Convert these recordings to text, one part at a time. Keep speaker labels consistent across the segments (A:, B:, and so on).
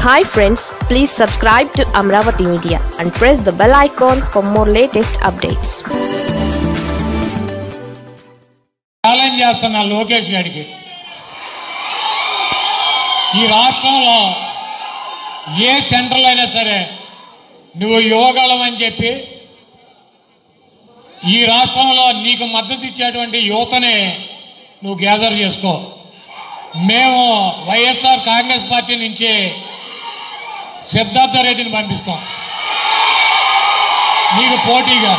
A: hi friends please subscribe to Amaravati media and press the bell icon for more latest updates
B: challenge చేస్తున్నా లోకేష్ గారికి ఈ రాష్ట్రంలో ఏ సెంటర్లో అయినా సరే నువ్వు యువగలం అని చెప్పి ఈ రాష్ట్రంలో నీకు మద్దతు ఇచ్చేటువంటి యువతని నువ్వు గ్యాదర్ చేసుకో మేము వైఎస్ఆర్ కాంగ్రెస్ పార్టీ నుంచి సిద్ధార్థ రెడ్డిని పంపిస్తాం నీకు పోటీగా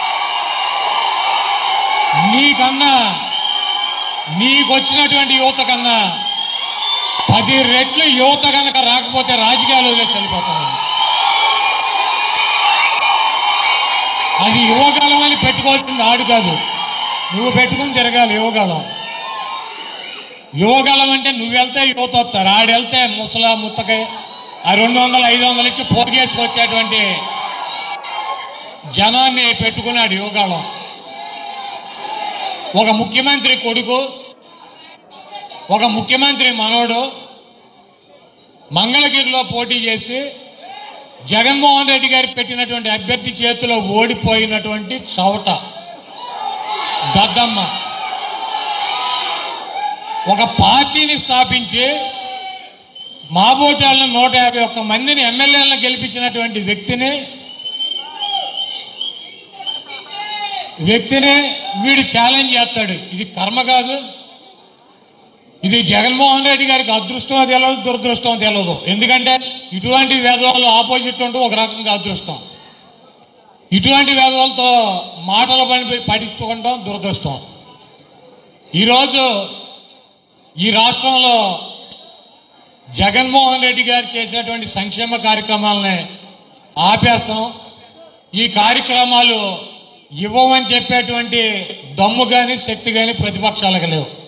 B: నీకన్నా నీకొచ్చినటువంటి యువత కన్నా పది రెట్లు యువత కనుక రాకపోతే రాజకీయాలు వదిలేసి వెళ్ళిపోతాను అది యువకాలం అని పెట్టుకోవాల్సింది ఆడు కాదు నువ్వు పెట్టుకుని తిరగాలి యువకాలం యువకాలం అంటే నువ్వు వెళ్తే యువత వస్తారు ఆడు వెళ్తే ముసలా ముత్తకై ఆ రెండు వందలు ఐదు వందలు ఇచ్చి పోగేసుకొచ్చేటువంటి జనాన్ని పెట్టుకున్నాడు యువకాలం ఒక ముఖ్యమంత్రి కొడుకు ఒక ముఖ్యమంత్రి మనవడు మంగళగిరిలో పోటీ చేసి జగన్మోహన్ రెడ్డి గారు పెట్టినటువంటి అభ్యర్థి చేతిలో ఓడిపోయినటువంటి చవట దద్దమ్మ ఒక పార్టీని స్థాపించి మాబోటాలను నూట యాభై ఒక్క మందిని ఎమ్మెల్యేలను గెలిపించినటువంటి వ్యక్తిని వ్యక్తిని వీడు ఛాలెంజ్ చేస్తాడు ఇది కర్మ కాదు ఇది జగన్మోహన్ రెడ్డి గారికి అదృష్టం తెలియదు దురదృష్టం తెలియదు ఎందుకంటే ఇటువంటి వేదవాళ్ళు ఆపోజిట్ ఉంటూ ఒక రకంగా అదృష్టం ఇటువంటి వేదవాళ్ళతో మాటలు పని పడించుకుంటాం దురదృష్టం ఈరోజు ఈ రాష్ట్రంలో జగన్మోహన్ రెడ్డి గారు చేసేటువంటి సంక్షేమ కార్యక్రమాలని ఆపేస్తాం ఈ కార్యక్రమాలు ఇవ్వమని చెప్పేటువంటి దమ్ము కానీ శక్తి కానీ ప్రతిపక్షాలకు లేవు